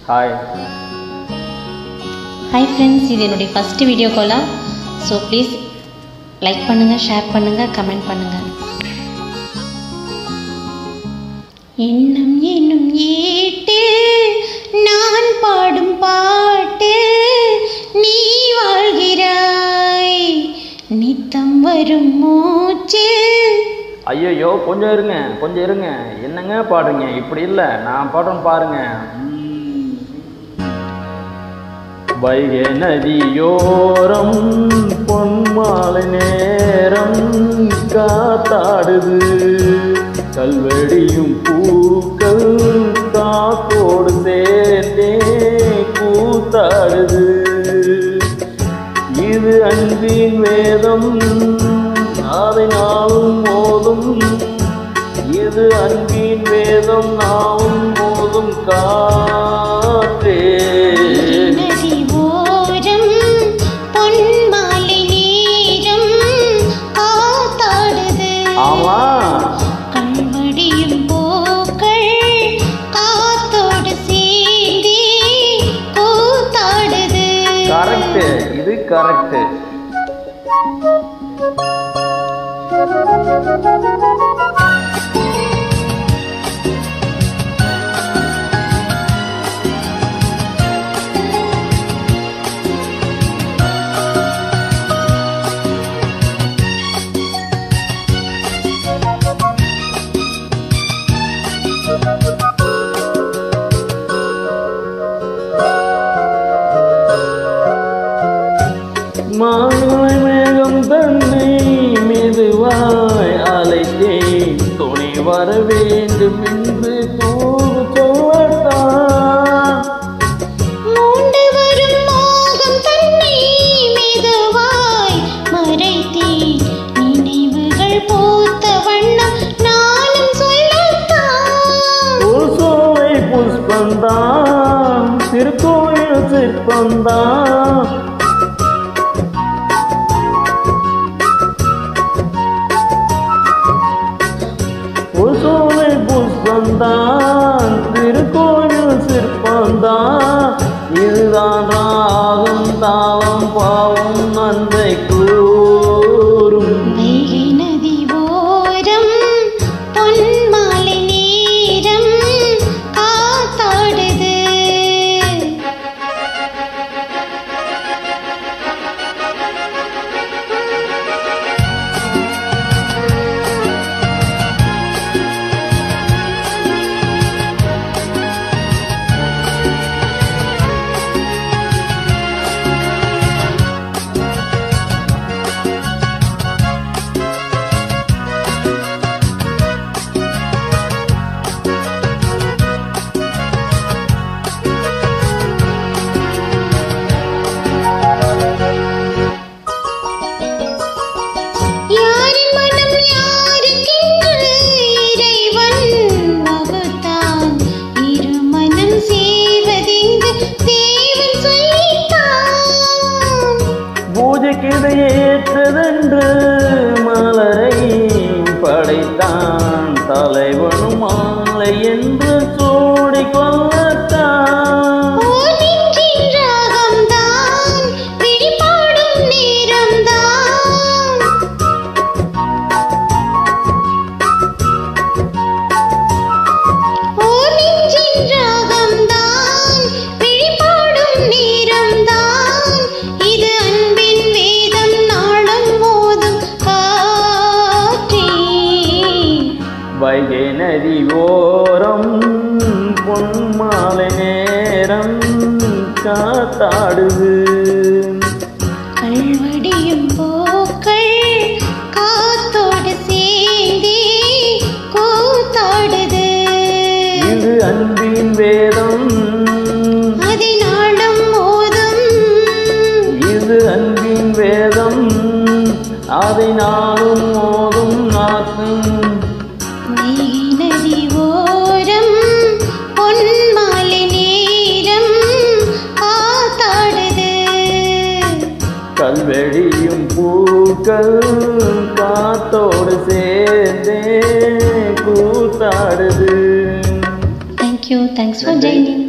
Hi hi friends இது என்னுடைய first video காலா ஸோ ப்ளீஸ் லைக் பண்ணுங்கள் ஷேர் பண்ணுங்கள் கமெண்ட் பண்ணுங்கள் எண்ணம் என்னும் ஏட்டு நான் பாடும் பாட்டு நீ வாழ்கிறாய் நித்தம் வரும் மூச்சு ஐயையோ கொஞ்சம் இருங்க கொஞ்சம் இருங்க என்னங்க பாடுறீங்க இப்படி இல்லை நான் பாடுறேன் பாருங்க ம். வைகை நதியோரம் பொன்மாலை நேரம் காத்தாடுது கல்வெடியும் பூக்கள் காத்தோடு சேர்த்தே கூத்தாடுது இது அன்பின் வேதம் அதை நாளும் மோதும் இது அன்பின் வேதம் நாளும் மோதும் காற்றே நதி ஓரம் பொன்மாலை நேரம் காத்தாடுது ஆமா கண்வடியும் பூக்கள் காத்தோடு சேர்ந்தே கூத்தாடுது கரெக்ட் இது கரெக்ட் மாலை மேகம் தன்னை மெதுவாய் அழைத்தேன் துணை வர வேண்டும் என்று தூது சொல்லத்தான் மூண்டு வரும் மோகம் தன்னை மெதுவாய் மறைத்தேன் நினைவுகள் பூத்த வண்ணம் நானும் சொல்லத்தான் ஒரு சோலை புஷ்பந்தான் திருக்கோயில் சிற்பந்தான் ஒரு சோலை புஷ்பந்தான் திருக்கோயில் சிற்பந்தான் இதுதான் ராகம் தாளம் பாவம் நன்றை கூறும் வைகை நதி ஓரம் பொன்மாலை நேரம் காத்தாடுது யாரின் மனம் யாருக்கென்று இறைவன் வகுத்தான் இரு மனம் சேர்வதெங்கு தேவன் சொல்லித்தான் பூஜைக்கிதை ஏற்றதென்று மலரை படைத்தான் தலைவனும் மாலை என்று சூடி கொள்ளத்தான் ஓ நெஞ்சின் ராகம்தான் விழிபாடும் நேரம்தான் ஓ நெஞ்சின் ராகம்தான் விழிபாடும் நேரம்தான் இது அன்பின் வேதம் நாளும் மோதும் காற்றே வைகை நதி ஓரம் பொன்மாலை நேரம் காத்தாடுது கல்வடியும் பூக்கள் காத்தோடு சேர்ந்தே கூத்தாடுது இது அன்பின் வேதம் அதை நாளும் மோதும் இது அன்பின் வேதம் அதை நாளும் மோதும் நாக்கும் வைகை நதி ஓரம் பொன்மாலை நேரம் காத்தாடுது கல்வெடியும் பூக்கள் காத்தோடு சேர்ந்தே கூத்தாடுது தேங்க்யூ தேங்க்ஸ் ஃபார் ஜாயினிங்